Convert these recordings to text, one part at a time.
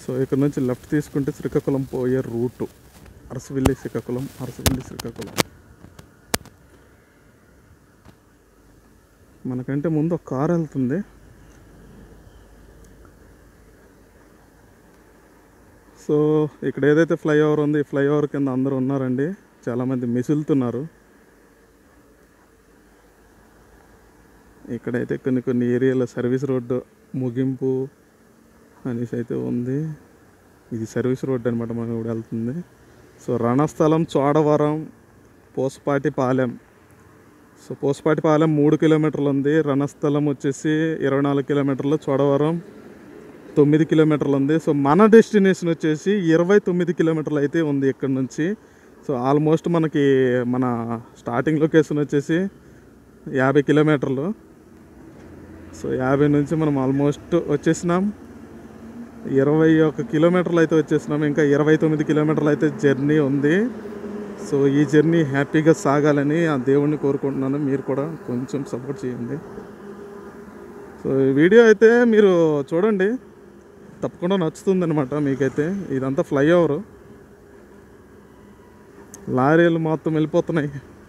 So ఇక్కడ నుంచి left తీసుకుంటే శ్రీకాకుళం పోయే రూటు అరసవిల్లి శ్రీకాకుళం అరసవిల్లి శ్రీకాకుళం మనకంటే ముందు ఒక కార్ వెళ్తుంది సో ఇక్కడ ఏదైతే ఫ్లైఓవర్ ఉంది ఈ ఫ్లైఓవర్ కింద అందరూ ఉన్నారండి చాలామంది మిసులుతున్నారు ఇక్కడైతే కొన్ని కొన్ని ఏరియాలో సర్వీస్ రోడ్డు ముగింపు అనేసి అయితే ఉంది ఇది సర్వీస్ రోడ్ అనమాట మనం ఇప్పుడు వెళ్తుంది సో రణస్థలం చోడవరం పోసపాటి పాలెం సో పోసపాటి పాలెం మూడు కిలోమీటర్లు ఉంది రణస్థలం వచ్చేసి ఇరవై నాలుగు కిలోమీటర్లు చోడవరం తొమ్మిది కిలోమీటర్లు ఉంది సో మన డెస్టినేషన్ వచ్చేసి ఇరవై తొమ్మిది కిలోమీటర్లు అయితే ఉంది ఇక్కడ నుంచి సో ఆల్మోస్ట్ మనకి మన స్టార్టింగ్ లొకేషన్ వచ్చేసి యాభై కిలోమీటర్లు సో యాభై నుంచి మనం ఆల్మోస్ట్ వచ్చేసినాం ఇరవై ఒక కిలోమీటర్లు అయితే వచ్చేసినాం ఇంకా ఇరవై తొమ్మిది కిలోమీటర్లు అయితే జర్నీ ఉంది సో ఈ జర్నీ హ్యాపీగా సాగాలని ఆ దేవుణ్ణి కోరుకుంటున్నాను మీరు కూడా కొంచెం సపోర్ట్ చేయండి సో ఈ వీడియో అయితే మీరు చూడండి తప్పకుండా నచ్చుతుంది అనమాట మీకైతే ఇదంతా ఫ్లైఓవర్ లారీలు మొత్తం వెళ్ళిపోతున్నాయి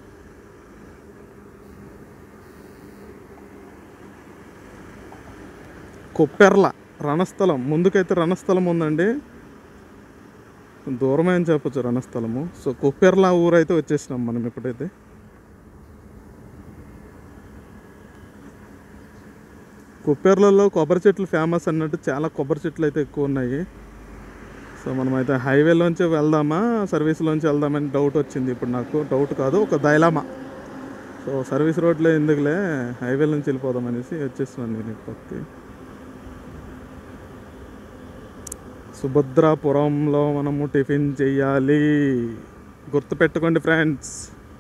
కొప్పెర్ల రణస్థలం ముందుకైతే రణస్థలం ఉందండి దూరమే అని చెప్పొచ్చు రణస్థలము సో కొప్పెర్ల ఊరు అయితే వచ్చేసినాం మనం ఇప్పుడైతే కుప్పేర్లలో కొబ్బరి చెట్లు ఫేమస్ అన్నట్టు చాలా కొబ్బరి చెట్లు అయితే ఎక్కువ ఉన్నాయి సో మనమైతే హైవేలోంచి వెళ్దామా సర్వీస్లోంచి వెళ్దామని డౌట్ వచ్చింది ఇప్పుడు నాకు డౌట్ కాదు ఒక దైలామా సో సర్వీస్ రోడ్లో ఎందుకులే హైవే నుంచి వెళ్ళిపోదాం అనేసి వచ్చేస్తున్నాను నేను ఇప్పటికి సుభద్రాపురంలో మనము టిఫిన్ చెయ్యాలి గుర్తుపెట్టుకోండి ఫ్రెండ్స్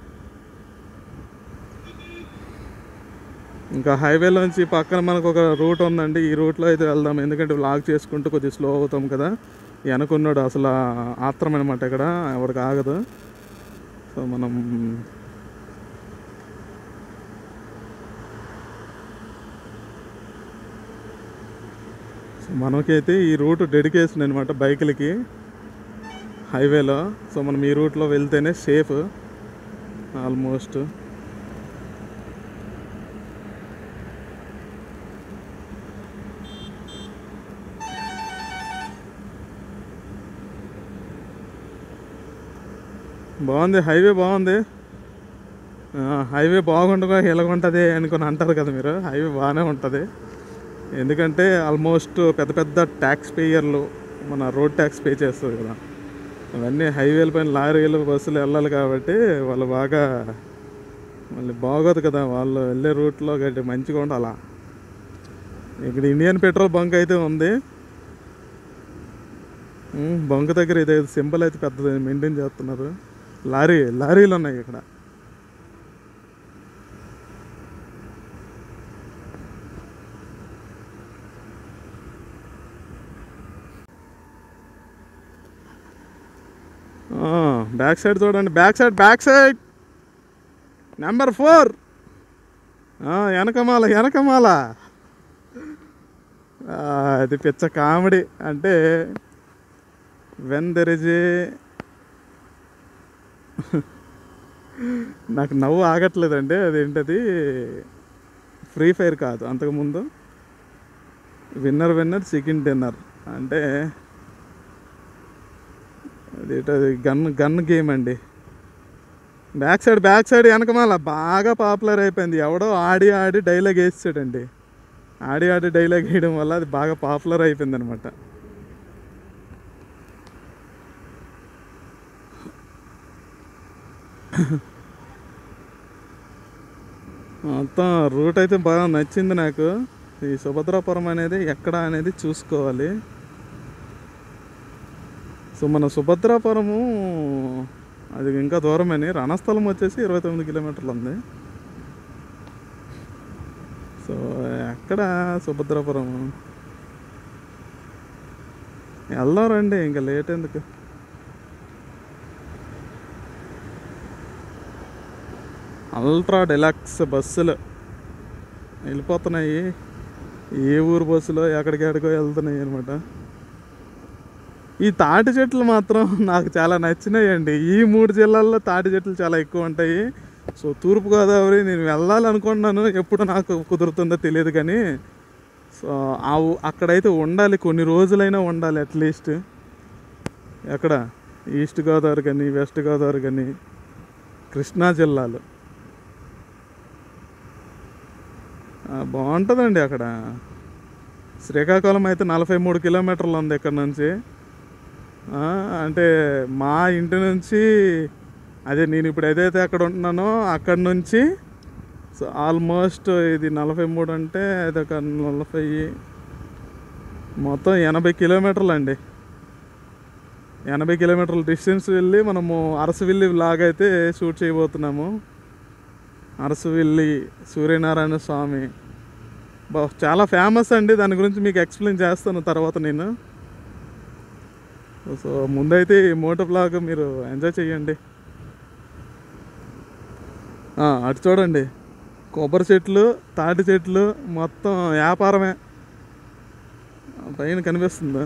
ఇంకా హైవేలోంచి పక్కన మనకు ఒక రూట్ ఉందండి ఈ రూట్లో అయితే వెళ్దాం ఎందుకంటే లాగ్ చేసుకుంటూ కొద్దిగా స్లో అవుతాం కదా వెనకున్నాడు అసలు ఆత్రం అనమాట ఇక్కడ ఎవరికి ఆగదు సో మనం సో మనకైతే ఈ రూట్ డెడికేషన్ అనమాట బైకులకి హైవేలో సో మనం ఈ రూట్లో వెళ్తేనే సేఫ్ ఆల్మోస్ట్ బాగుంది హైవే బాగుంది ఆ, హైవే బాగుండగా ఎలాగుంటుంది అనుకుని అంటారు కదా మీరు హైవే బాగానే ఉంటుంది ఎందుకంటే ఆల్మోస్ట్ పెద్ద పెద్ద ట్యాక్స్ పేయర్లు మన రోడ్ ట్యాక్స్ పే చేస్తారు కదా అవన్నీ హైవేల పైన లారీలు బస్సులు వెళ్ళాలి కాబట్టి వాళ్ళు బాగా మళ్ళీ బాగోదు కదా వాళ్ళు వెళ్ళే రూట్లో గట్టి మంచిగా ఉండాలా ఇక్కడ ఇండియన్ పెట్రోల్ బంక్ అయితే ఉంది ఉమ్, బంక్ దగ్గర ఇదే సింబల్ అయితే పెద్దది మెయింటైన్ చేస్తున్నారు లారీ లారీలు ఉన్నాయి ఇక్కడ బ్యాక్ సైడ్ చూడండి back side back side number four వెనకమాల వెనకమాల ఆ, అది పిచ్చ కామెడీ అంటే వెన్ దెర్ ఇజ్ ఏ నాకు నవ్వు ఆగట్లేదండి అదేంటది ఫ్రీ ఫైర్ కాదు అంతకుముందు విన్నర్ విన్నర్ చికెన్ డిన్నర్ అంటే అదేంటది గన్ గన్ గేమ్ అండి బ్యాక్ సైడ్ బ్యాక్ సైడ్ వెనకమాల బాగా పాపులర్ అయిపోయింది ఎవడో ఆడి ఆడి డైలాగ్ వేసాడండి ఆడి ఆడి డైలాగ్ వేయడం వల్ల అది బాగా పాపులర్ అయిపోయింది అనమాట మొత్తం రూట్ అయితే బాగా నచ్చింది నాకు ఈ సుభద్రాపురం అనేది ఎక్కడ అనేది చూసుకోవాలి సో మన సుభద్రాపురము అది ఇంకా దూరమని రణస్థలం వచ్చేసి ఇరవై తొమ్మిది కిలోమీటర్లు ఉంది సో ఎక్కడ సుభద్రాపురం వెళ్దాం రండి ఇంకా లేట్ ఎందుకు అల్ట్రా డెలక్స్ బస్సులు వెళ్ళిపోతున్నాయి ఏ ఊరు బస్సులో ఎక్కడికెక్కడికో వెళ్తున్నాయి అనమాట ఈ తాటి చెట్లు మాత్రం నాకు చాలా నచ్చినాయండి ఈ మూడు జిల్లాల్లో తాటి చెట్లు చాలా ఎక్కువ ఉంటాయి సో తూర్పుగోదావరి నేను వెళ్ళాలనుకున్నాను ఎప్పుడు నాకు కుదురుతుందో తెలియదు కానీ సో ఆ ఊ- అక్కడైతే ఉండాలి కొన్ని రోజులైనా ఉండాలి అట్లీస్ట్ ఎక్కడ ఈస్ట్ గోదావరి కానీ వెస్ట్ గోదావరి కానీ కృష్ణా జిల్లాలు ఆ, బాగుంటుందండి అక్కడ శ్రీకాకుళం అయితే నలభై మూడు కిలోమీటర్లు ఉంది ఇక్కడ నుంచి ఆ, అంటే మా ఇంటి నుంచి అదే నేను ఇప్పుడు ఏదైతే అక్కడ ఉంటున్నానో అక్కడ నుంచి సో ఆల్మోస్ట్ ఇది నలభై మూడు అంటే అది ఒక నలభై మొత్తం ఎనభై కిలోమీటర్లు అండి ఎనభై కిలోమీటర్ల డిస్టెన్స్ వెళ్ళి మనము అరసవిల్లి లాగ్ అయితే షూట్ చేయబోతున్నాము అరసవిల్లి సూర్యనారాయణ స్వామి బా చాలా ఫేమస్ అండి దాని గురించి మీకు ఎక్స్ప్లెయిన్ చేస్తాను తర్వాత నేను సో ముందైతే ఈ మోటో బ్లాగ్ మీరు ఎంజాయ్ చేయండి ఆ, అటు చూడండి కొబ్బరి చెట్లు తాటి చెట్లు మొత్తం వ్యాపారమే ఆ, పైన కనిపిస్తుందా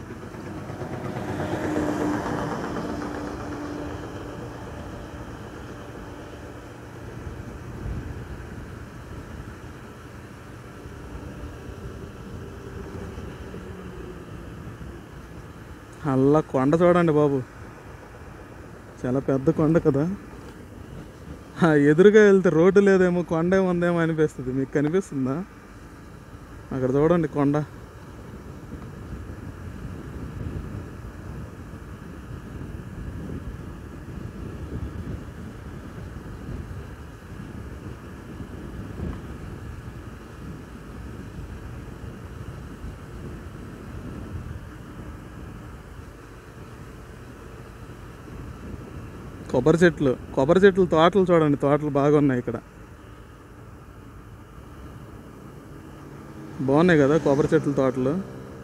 అలా కొండ చూడండి బాబు చాలా పెద్ద కొండ కదా ఆ, ఎదురుగా వెళ్తే రోడ్డు లేదేమో కొండ ఉందేమో అనిపిస్తుంది మీకు కనిపిస్తుందా అక్కడ చూడండి కొండ కొబ్బరి చెట్లు కొబ్బరి చెట్లు తోటలు చూడండి తోటలు బాగా ఉన్నాయి ఇక్కడ బాగున్నాయి కదా కొబ్బరి చెట్ల తోటలు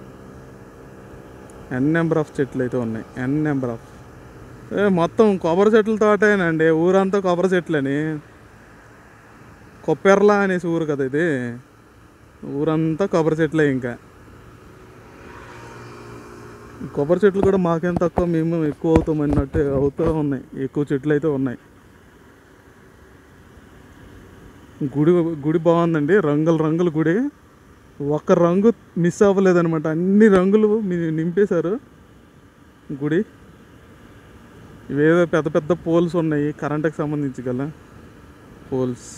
ఎన్ నెంబర్ ఆఫ్ చెట్లు అయితే ఉన్నాయి ఎన్ నెంబర్ ఆఫ్ ఏ మొత్తం కొబ్బరి చెట్ల తోటేనండి ఊరంతా కొబ్బరి చెట్లని కొప్పెర్ల అనేసి ఊరు కదా ఇది ఊరంతా కొబ్బరి చెట్లే ఇంకా కొబ్బరి చెట్లు కూడా మాకేం తక్కువ మేము ఎక్కువ అవుతాం అన్నట్టు అవుతూ ఉన్నాయి ఎక్కువ చెట్లు అయితే ఉన్నాయి గుడి గుడి బాగుందండి రంగుల రంగుల గుడి ఒక్క రంగు మిస్ అవ్వలేదన్నమాట అన్ని రంగులు మీ- నింపేశారు గుడి ఇవేదో పెద్ద పెద్ద పోల్స్ ఉన్నాయి కరెంటుకి సంబంధించి గల పోల్స్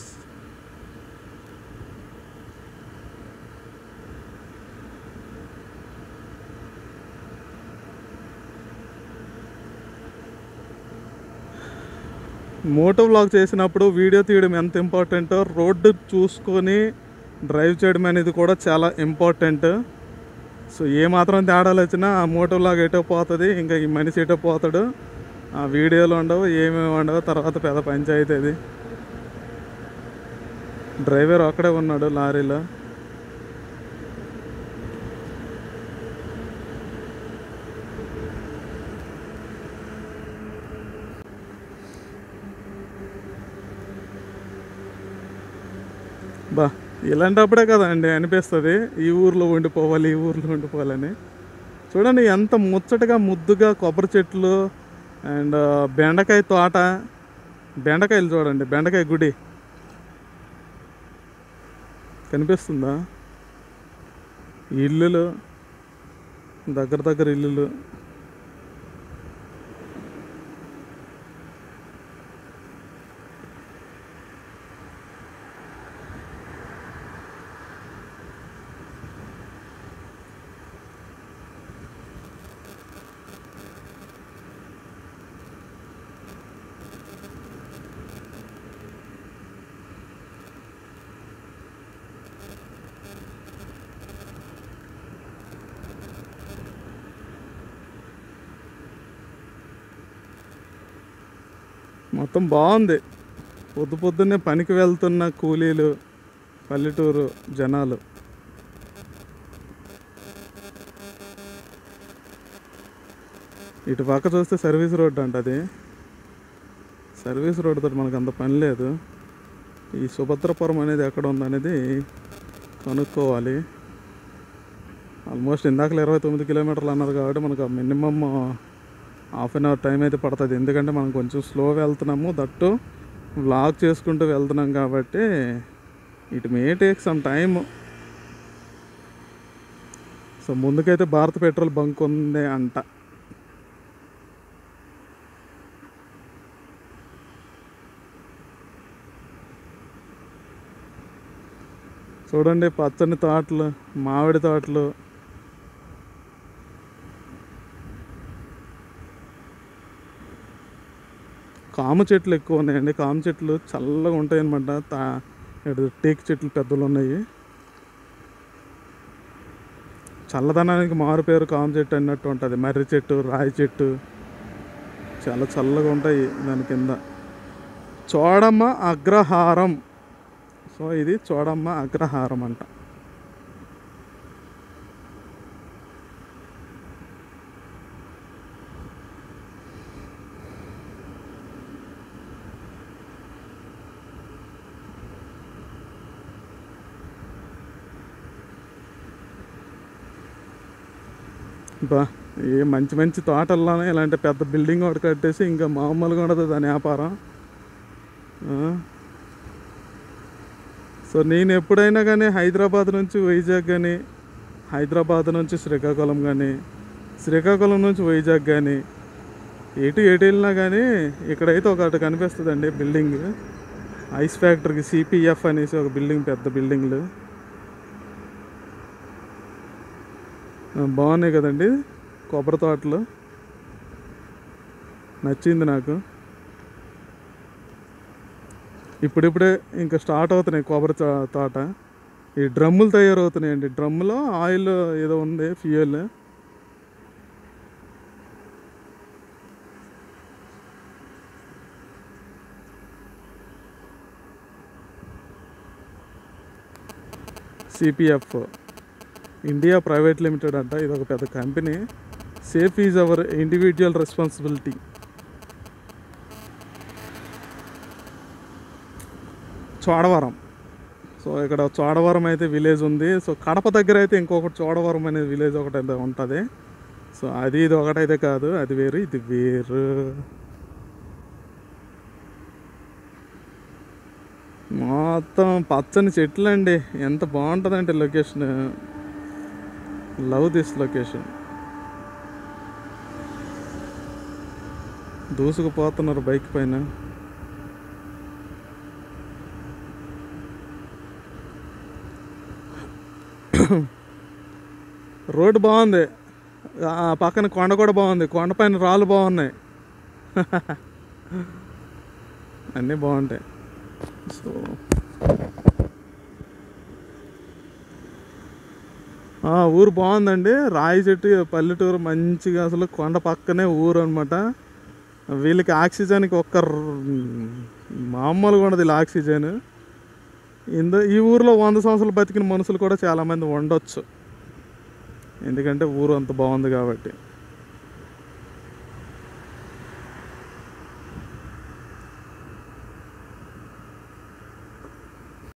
మోటో వ్లాగ్ చేసినప్పుడు వీడియో తీయడం ఎంత ఇంపార్టెంటో రోడ్డు చూసుకొని డ్రైవ్ చేయడం అనేది కూడా చాలా ఇంపార్టెంట్ సో ఏ మాత్రం తేడాలు వచ్చినా ఆ మోటో వ్లాగ్ ఎటో పోతుంది ఇంకా ఈ మనిషి ఎటో పోతాడు ఆ వీడియోలు ఉండవు ఏమేమి ఉండవు తర్వాత పెద్ద పంచాయతీ అది డ్రైవర్ ఒక్కడే ఉన్నాడు లారీలో బా ఇలాంటప్పుడే కదండి అనిపిస్తుంది ఈ ఊర్లో ఉండిపోవాలి ఈ ఊర్లో ఉండిపోవాలని చూడండి ఎంత ముచ్చటగా ముద్దుగా కొబ్బరి చెట్లు అండ్ బెండకాయ తోట బెండకాయలు చూడండి బెండకాయ గుడి కనిపిస్తుందా ఇల్లులు దగ్గర దగ్గర ఇల్లులు మొత్తం బాగుంది పొద్దు పొద్దున్నే పనికి వెళ్తున్న కూలీలు పల్లెటూరు జనాలు ఇటు పక్క చూస్తే సర్వీస్ రోడ్ అంట అది సర్వీస్ రోడ్ తోటి మనకు అంత పని లేదు ఈ సుభద్రపురం అనేది ఎక్కడ ఉందనేది కనుక్కోవాలి ఆల్మోస్ట్ ఇందాకలు ఇరవై తొమ్మిది కిలోమీటర్లు అన్నారు కాబట్టి మనకు minimum half an hour time అయితే పడుతుంది ఎందుకంటే మనం కొంచెం స్లో వెళ్తున్నాము దట్టు వ్లాగ్ చేసుకుంటూ వెళ్తున్నాం కాబట్టి it may take some time so ముందుకైతే భారత్ పెట్రోల్ బంక్ ఉంది అంట చూడండి పచ్చని తోటలు మామిడి తోటలు కాము చెట్లు ఎక్కువ ఉన్నాయండి కాము చెట్లు చల్లగా ఉంటాయి అనమాట తా ఇటు టేక్ చెట్లు పెద్దలు ఉన్నాయి చల్లదనానికి మారు పేరు కాము చెట్టు అన్నట్టు ఉంటుంది మర్రి చెట్టు రాయి చెట్టు చాలా చల్లగా ఉంటాయి దాని కింద చోడమ్మ అగ్రహారం సో ఇది చోడమ్మ అగ్రహారం అంట బా ఏ మంచి మంచి తోటల్లోనే ఇలాంటి పెద్ద బిల్డింగ్ ఒకటి కట్టేసి ఇంకా మామూలుగా ఉండదు దాని వ్యాపారం ఆ. సో నేను ఎప్పుడైనా కానీ హైదరాబాద్ నుంచి వైజాగ్ కానీ హైదరాబాద్ నుంచి శ్రీకాకుళం కానీ శ్రీకాకుళం నుంచి వైజాగ్ కానీ ఎటు ఎటు వెళ్ళినా కానీ ఇక్కడైతే ఒకటి కనిపిస్తుందండి బిల్డింగ్ ఐస్ ఫ్యాక్టరీకి సిపిఎఫ్ అనేసి ఒక బిల్డింగ్ పెద్ద బిల్డింగ్లు ఆ, బాగున్నాయి కదండి కొబ్బరి తోటలు నచ్చింది నాకు ఇప్పుడిప్పుడే ఇంకా స్టార్ట్ అవుతున్నాయి కొబ్బరి తో- తోట ఈ డ్రమ్ములు తయారవుతున్నాయండి డ్రమ్ములో ఆయిల్ ఏదో ఉంది fuel CPF India private limited అంట ఇది ఒక పెద్ద company safe is our individual responsibility Chodavaram so ఇక్కడ చోడవరం అయితే విలేజ్ ఉంది సో కడప దగ్గర అయితే ఇంకొకటి చోడవరం అనే విలేజ్ ఒకటి అయితే ఉంటుంది సో అది ఇది ఒకటైతే కాదు అది వేరు ఇది వేరు మొత్తం పచ్చని చెట్లు అండి ఎంత బాగుంటుందంటే లొకేషన్ లవ్ దిస్ లొకేషన్ దూసుకుపోతున్నారు బైక్ పైన రోడ్డు బాగుంది ఆ పక్కన కొండ కూడా బాగుంది కొండ పైన రాళ్ళు బాగున్నాయి అన్నీ బాగుంటాయి సో ఆ, ఊరు బాగుందండి రాయి చెట్టు పల్లెటూరు మంచిగా అసలు కొండ పక్కనే ఊరు అనమాట వీళ్ళకి ఆక్సిజన్కి ఒక్క ర- మామూలుగా ఉండదు ఇలా ఆక్సిజన్ ఇందు ఈ ఊరిలో వంద సంవత్సరాలు బతికిన మనుషులు కూడా చాలామంది ఉండొచ్చు ఎందుకంటే ఊరు అంత బాగుంది కాబట్టి